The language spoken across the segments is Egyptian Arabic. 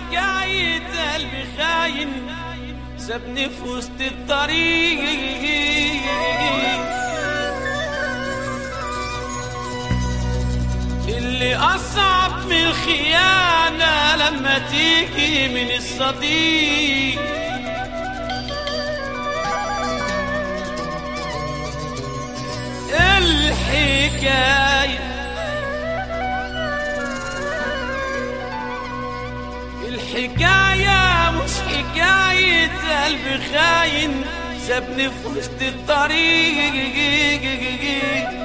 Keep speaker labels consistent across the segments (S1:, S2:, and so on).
S1: حكاية قلبي خاين سابني في وسط الطريق اللي أصعب من الخيانة لما تيجي من الصديق الحكاية الحكاية مش حكاية قلب خاين سابني في وسط الطريق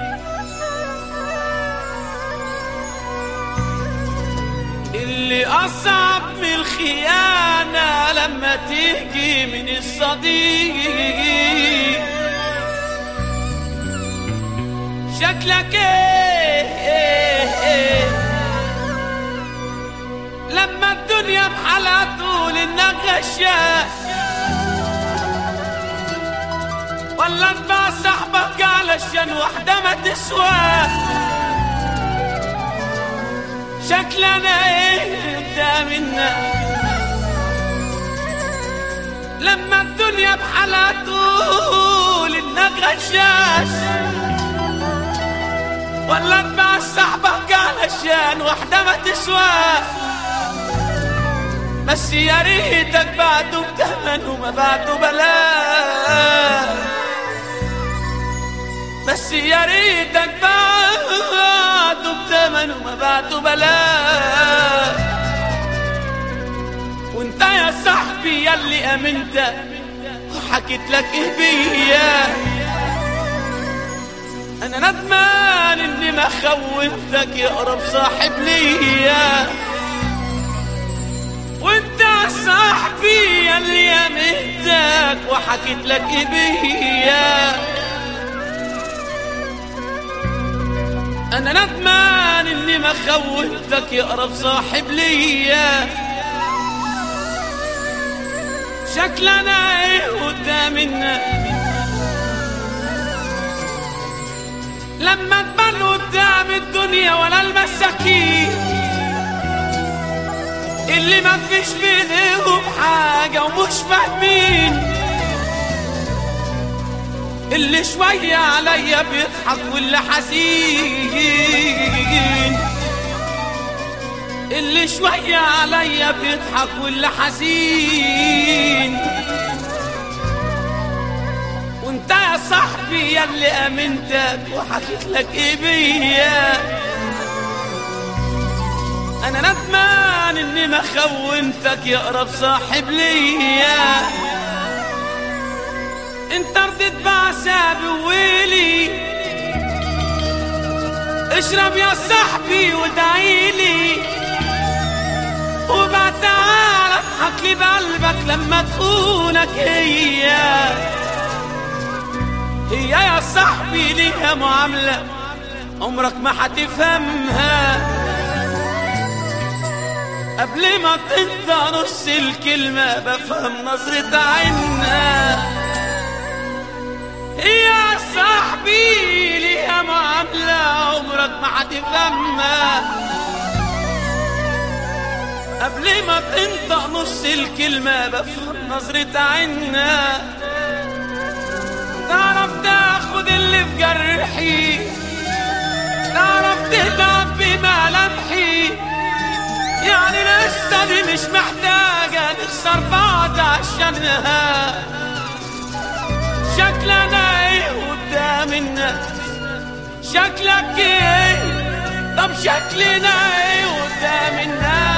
S1: اللي أصعب من الخيانة لما تيجي من الصديق شكلك ايه, إيه, إيه لما الدنيا بحالها تقول انك غشاش ولا تباع صاحبك علشان واحدة ما تسوى شكلنا ايه قدام الناس لما الدنيا بحالها تقول انك غشاش ولا تباع صاحبك علشان واحدة ما تسوى بس يا ريتك بعده بتمن وما بعده بلاش بس يا ريتك بعده بتمن وما بعده بلاش وانت يا صاحبي ياللي امنت وحكيت لك ايه بيا انا ندمان اني ما خوفتك يا اقرب صاحب ليا وانت يا صاحبي ياللي امنتك وحكيت لك ايه بيا انا ندمان اني ما خوفتك يا اقرب صاحب ليا شكلنا ايه قدامنا لما تبان قدام الدنيا ولا المساكين اللي ما فيش بينهم حاجة ومش فاهمين اللي شوية عليا بيضحك واللي حزين اللي شوية عليا بيضحك واللي حزين وانت يا صاحبي يا اللي امنتك وحكيت لك ايه بيا انا ندمان اني ما خونتك يا اقرب صاحب ليا انت رضيت بعسابي وويلي اشرب يا صاحبي وادعيلي وبعد تعال اضحك لي بقلبك لما تخونك هي هي يا صاحبي ليها معاملة عمرك ما هتفهمها قبل ما تنطق نص الكلمة بفهم نظرة عينها يا صاحبي ليها معاملة عمرك ما هتفهمها قبل ما تنطق نص الكلمة بفهم نظرة عينها تعرف تاخد اللي في جرحي تعرف تهدى بملامحي يعني لسه دي مش محتاجة نخسر بعض عشانها شكلنا ايه قدام الناس شكلك ايه طب شكلنا ايه قدام الناس